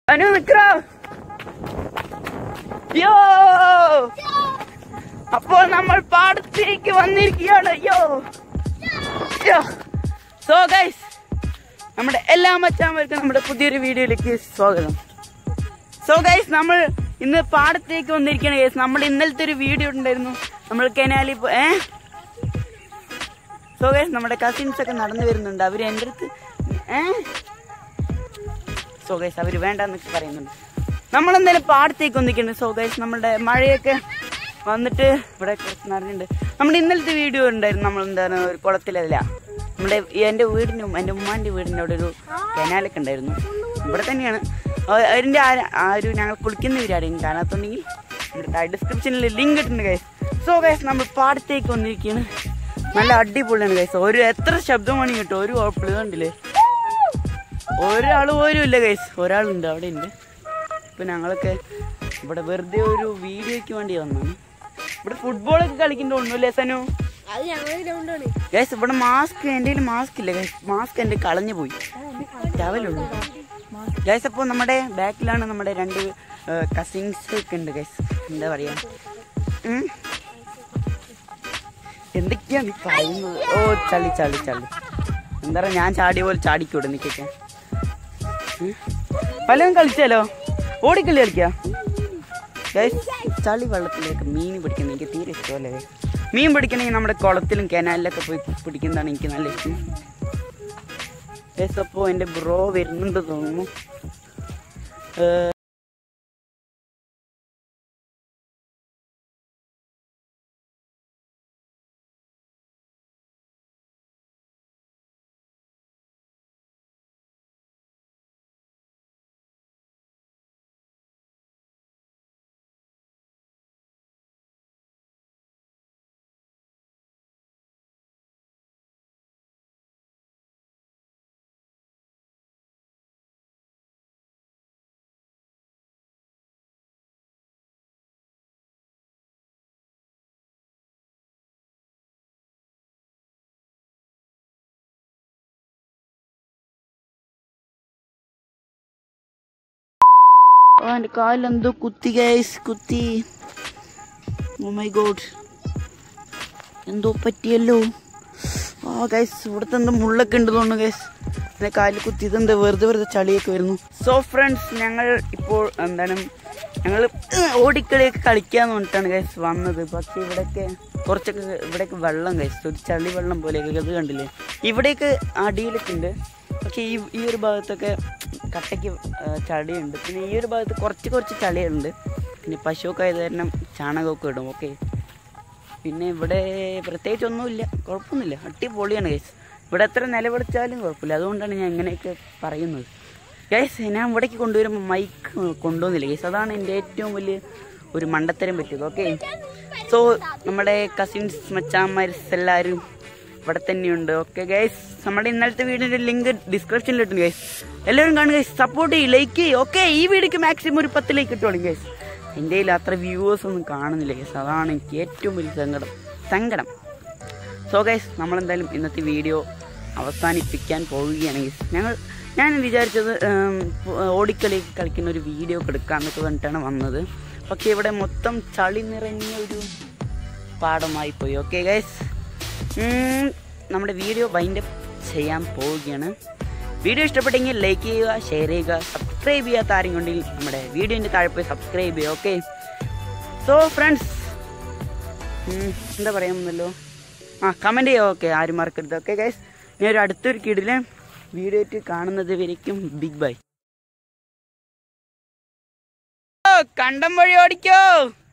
അനു നിക്കറ യോ അപ്പോൾ നമ്മൾ പാടത്തേക്ക് വന്നിരിക്കുകയാണ് യോ സോ ഗൈസ് നമ്മുടെ എല്ലാ മച്ചാന്മാർക്കും നമ്മുടെ പുതിയൊരു വീഡിയോയിലേക്ക് സ്വാഗതം സോ ഗൈസ് നമ്മൾ ഇന്ന് പാടത്തേക്ക് വന്നിരിക്കുകയാണ് ഗൈസ് നമ്മൾ ഇന്നലത്തെ ഒരു വീഡിയോ ഉണ്ടായിരുന്നു നമ്മൾ കനാലിൽ പോ- ഏ സോ ഗൈസ് നമ്മുടെ കസിൻസ് ഒക്കെ നടന്നു വരുന്നുണ്ട് അവര് എൻ്റെ അടുത്ത് ഏ സോ ഗൈസ് അവര് വേണ്ടെന്നൊക്കെ പറയുന്നുണ്ട് നമ്മൾ എന്തായാലും പാടത്തേക്ക് വന്നിരിക്കുന്നു സോ ഗൈസ് നമ്മുടെ മഴയൊക്കെ വന്നിട്ട് ഇവിടെ കുറച്ച് നിറഞ്ഞിട്ടുണ്ട് നമ്മുടെ ഇന്നലത്തെ വീഡിയോ ഉണ്ടായിരുന്നു നമ്മൾ എന്താണ് ഒരു കുളത്തിലല്ല നമ്മുടെ ഈ എൻ്റെ വീടിൻ്റെ എൻ്റെ ഉമ്മാൻ്റെ വീടിൻ്റെ അവിടെ ഒരു കനാലൊക്കെ ഉണ്ടായിരുന്നു ഇവിടെ തന്നെയാണ് ആ- അതിൻ്റെ ആ- ആ ഒരു ഞങ്ങൾ കുളിക്കുന്ന വീരാരെയും കാണാത്തുണ്ടെങ്കിൽ നമ്മുടെ ഡിസ്ക്രിപ്ഷനിൽ ലിങ്ക് ഇട്ടുണ്ട് ഗൈസ് സോ ഗൈസ് നമ്മൾ പാടത്തേക്ക് വന്നിരിക്കുകയാണ് നല്ല അടിപൊളിയാണ് ഗൈസ് ഒരു എത്ര ശബ്ദമാണ് കിട്ടും ഒരു കുഴപ്പമില്ല കണ്ടില്ലേ ഒരാൾ പോലും ഇല്ല ഗൈസ് ഒരാളുണ്ട് അവിടെ ഉണ്ട് ഇപ്പൊ ഞങ്ങളൊക്കെ ഇവിടെ വെറുതെ ഒരു വീഡിയോയ്ക്ക് വേണ്ടി വന്നാണ് ഇവിടെ ഫുട്ബോളൊക്കെ കളിക്കുന്ന തോന്നുന്നു സനു അത് ഞങ്ങളുടെ ഗ്രൗണ്ടാണ് ഗൈസ് ഇവിടെ മാസ്ക് എൻ്റെ കയ്യിൽ മാസ്ക് ഇല്ല ഗൈസ് മാസ്ക് എൻ്റെ കളഞ്ഞു പോയി ടവലുള്ളൂ ഗൈസ് അപ്പോൾ നമ്മുടെ ബാക്കിലാണ് നമ്മുടെ രണ്ട് കസിൻസ് ഒക്കെ ഉണ്ട് ഗൈസ് എന്താ പറയാ ഉം. എന്തൊക്കെയാ നീ പറയുന്നത് ഓ ചളി ചളി ചളി എന്താ പറയാ ഞാൻ ചാടിയ പോലെ ചാടിക്കൂടെ നിക്കൊക്കെ പലതും കളിച്ചാലോ ഓടിക്കളി കളിക്കാം ഗൈസ് ചളി വെള്ളത്തിലേക്ക് മീൻ പിടിക്കുന്നത് എനിക്ക് തീരെ ഇഷ്ടമല്ല ഗൈസ് മീൻ പിടിക്കണമെങ്കിൽ നമ്മുടെ കുളത്തിലും കനാലിലൊക്കെ പോയി പിടിക്കുന്നതാണ് എനിക്ക് നല്ല ഇഷ്ടം ഗൈസ് അപ്പോൾ എൻ്റെ ബ്രോ വരുന്നുണ്ട് തോന്നുന്നു ഏഹ്, ഓ എൻ്റെ കാലിലെന്തോ കുത്തി ഗൈസ് കുത്തി ഓ മൈ ഗോഡ് എന്തോ പറ്റിയല്ലോ ആ ഗൈസ് ഇവിടുത്തെ എന്തോ മുള്ളൊക്കെ ഉണ്ട് തോന്നുന്നു ഗൈസ് എൻ്റെ കാലിൽ കുത്തി ഇതെന്താ വെറുതെ വെറുതെ ചളിയൊക്കെ വരുന്നു സോ ഫ്രണ്ട്സ് ഞങ്ങൾ ഇപ്പോൾ എന്താണ് ഞങ്ങൾ ഓടിക്കളിയൊക്കെ കളിക്കാന്ന് പറഞ്ഞിട്ടാണ് ഗൈസ് വന്നത് പക്ഷേ ഇവിടെയൊക്കെ കുറച്ചൊക്കെ ഇവിടെയൊക്കെ വെള്ളം ഗൈസ് ഒരു ചളി വെള്ളം പോലെയൊക്കെ ഇത് കണ്ടില്ലേ ഇവിടെയൊക്കെ അടിയിലൊക്കെ ഉണ്ട് പക്ഷേ ഈ ഈ ഒരു ഭാഗത്തൊക്കെ കട്ടയ്ക്ക് ആ, ചളിയുണ്ട് പിന്നെ ഈ ഒരു ഭാഗത്ത് കുറച്ച് കുറച്ച് ചളിയുണ്ട് പിന്നെ പശുവൊക്കെ ആയത് കാരണം ചാണകമൊക്കെ ഇടും ഓക്കെ പിന്നെ ഇവിടെ പ്രത്യേകിച്ച് ഒന്നുമില്ല കുഴപ്പമൊന്നുമില്ല അടിപൊളിയാണ് ഗൈസ് ഇവിടെ എത്ര നിലവിളിച്ചാലും കുഴപ്പമില്ല അതുകൊണ്ടാണ് ഞാൻ ഇങ്ങനെയൊക്കെ പറയുന്നത് ഗൈസ് ഞാൻ ഇവിടേക്ക് കൊണ്ടുവരുമ്പോൾ മൈക്ക് കൊണ്ടുവന്നില്ല ഗൈസ് അതാണ് എൻ്റെ ഏറ്റവും വലിയ ഒരു മണ്ടത്തരം പറ്റിയത് ഓക്കെ സോ നമ്മുടെ കസിൻസ് മച്ചാന്മാർസ് എല്ലാവരും ഇവിടെ തന്നെയുണ്ട് ഓക്കെ ഗൈസ് നമ്മുടെ ഇന്നലത്തെ വീടിൻ്റെ ലിങ്ക് ഡിസ്ക്രിപ്ഷനിൽ ഇട്ടുണ്ട് ഗൈസ് എല്ലാവരും കാണുക ഗൈസ് സപ്പോർട്ട് ചെയ്യും ലൈക്ക് ചെയ്യും ഓക്കെ ഈ വീഡിയോക്ക് മാക്സിമം ഒരു പത്ത് ലൈക്ക് ഇട്ടോളും ഗൈസ് എൻ്റെ കയ്യിൽ അത്ര വ്യൂവേഴ്സ് ഒന്നും കാണുന്നില്ല ഗൈസ് അതാണ് എനിക്ക് ഏറ്റവും വലിയ സങ്കടം സങ്കടം സോ ഗൈസ് നമ്മളെന്തായാലും ഇന്നത്തെ വീഡിയോ അവസാനിപ്പിക്കാൻ പോവുകയാണ് ഗൈസ് ഞങ്ങൾ ഞാൻ വിചാരിച്ചത് ഉം, ഓടിക്കളി കളിക്കുന്ന ഒരു വീഡിയോ ഒക്കെ എടുക്കാമെന്നൊക്കെ പറഞ്ഞിട്ടാണ് വന്നത് പക്ഷേ ഇവിടെ മൊത്തം ചളി നിറഞ്ഞ ഒരു പാടമായി പോയി ഓക്കെ ഗൈസ് നമ്മുടെ വീഡിയോ വൈൻഡ് അപ്പ് ചെയ്യാൻ പോവുകയാണ് വീഡിയോ ഇഷ്ടപ്പെട്ടെങ്കിൽ ലൈക്ക് ചെയ്യുക ഷെയർ ചെയ്യുക സബ്സ്ക്രൈബ് ചെയ്യാത്ത ആരും കൊണ്ടെങ്കിൽ നമ്മുടെ വീഡിയോൻ്റെ താഴെ പോയി സബ്സ്ക്രൈബ് ചെയ്യുക ഓക്കെ സോ ഫ്രണ്ട്സ് എന്താ പറയാമെന്നല്ലോ ആ കമൻറ്റ് ചെയ്യുക ഓക്കെ ആരും മറക്കരുത് ഓക്കെ ഗൈസ് ഞാൻ ഒരു അടുത്തൊരു കീടില് വീഡിയോ ആയിട്ട് കാണുന്നത് വരയ്ക്കും ബിഗ് ബൈ കണ്ടം വഴി ഓടിക്കോ